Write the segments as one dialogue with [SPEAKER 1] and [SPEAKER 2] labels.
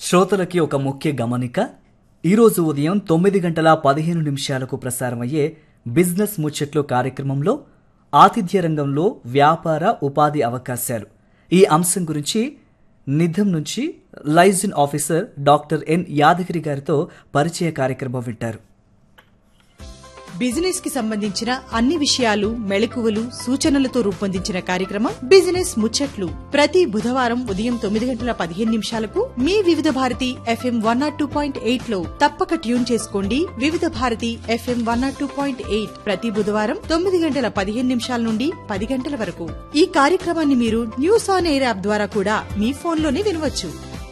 [SPEAKER 1] శ్రోతలకి ఒక ముఖ్య గమనిక ఈరోజు ఉదయం తొమ్మిది గంటల పదిహేను నిమిషాలకు ప్రసారమయ్యే బిజినెస్ ముచ్చట్లు కార్యక్రమంలో ఆతిథ్య రంగంలో వ్యాపార ఉపాధి అవకాశాలు ఈ అంశం గురించి నిధం నుంచి liaison officer doctor N Yadagiri గారితో పరిచయ కార్యక్రమం వింటారు
[SPEAKER 2] బిజినెస్ కి సంబంధించిన అన్ని విషయాలు మెళకువలు సూచనలతో రూపొందించిన కార్యక్రమం బిజినెస్ ముచ్చట్లు ప్రతి బుధవారం ఉదయం తొమ్మిది గంటల పదిహేను నిమిషాలకు మీ Vividh Bharati FM one not two point eight లో తప్పక ట్యూన్ చేసుకోండి Vividh Bharati FM one not two point eight ప్రతి బుధవారం తొమ్మిది గంటల పదిహేను నిమిషాల నుండి పది గంటల వరకు ఈ కార్యక్రమాన్ని మీరు న్యూస్ ఆన్ ఎయిర్ యాప్ ద్వారా కూడా మీ ఫోన్లోనే వినవచ్చు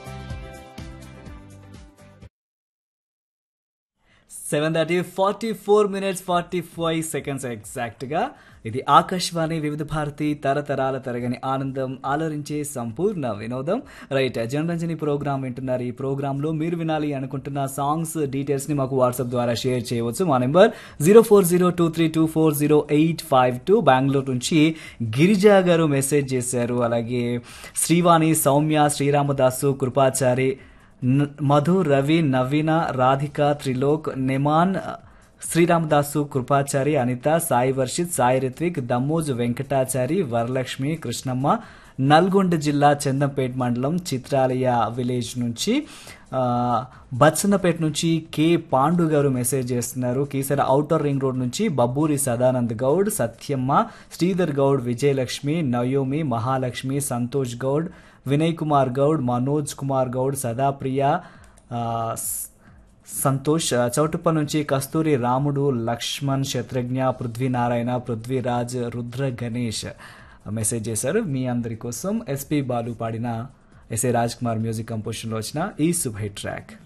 [SPEAKER 1] seven thirty forty four minutes forty five seconds ఎగ్జాక్ట్గా ఇది ఆకాశవాణి వివిధ భారతి తరతరాల తరగని ఆనందం ఆలరించే సంపూర్ణ వినోదం రైట్ జనరంజని ప్రోగ్రామ్ వింటున్నారు ఈ ప్రోగ్రాంలో మీరు వినాలి అనుకుంటున్న సాంగ్స్ డీటెయిల్స్ని మాకు వాట్సాప్ ద్వారా షేర్ చేయవచ్చు మా number zero four zero two three two four zero eight five two Bengaluru నుంచి గిరిజా గారు మెసేజ్ చేశారు అలాగే శ్రీవాణి సౌమ్య శ్రీరామదాసు కృపాచారి న- మధు రవి నవీన రాధిక త్రిలోక్ నిమాన్ శ్రీరామదాసు కృపాచారి అనిత సాయి వర్షిత్ సాయి రిత్విక్ దమ్మోజ్ వెంకటాచారి వరలక్ష్మి కృష్ణమ్మ నల్గొండ జిల్లా చందంపేట మండలం చిత్రాలయ విలేజ్ నుంచి ఆ, బచ్చన్నపేట నుంచి కె పాండు గారు మెసేజ్ చేస్తున్నారు కీసర ఔటర్ రింగ్ రోడ్ నుంచి బబ్బూరి సదానంద్ గౌడ్ సత్యమ్మ శ్రీధర్ గౌడ్ విజయలక్ష్మి నయోమి మహాలక్ష్మి సంతోష్ గౌడ్ వినయ్ కుమార్ గౌడ్ మనోజ్ కుమార్ గౌడ్ సదాప్రియ ఆ, స్- సంతోష్ ఆ, చౌటుప్ప నుంచి కస్తూరి రాముడు లక్ష్మణ్ శత్రుఘ్న పృథ్వీనారాయణ పృథ్వీరాజ్ రుద్ర గణేష్ మెసేజ్ చేశారు మీ అందరి కోసం ఎస్పి బాలు పాడిన ఎస్ఏ రాజ్ కుమార్ మ్యూజిక్ కంపోజిషన్లో వచ్చిన ఈ సుభై ట్రాక్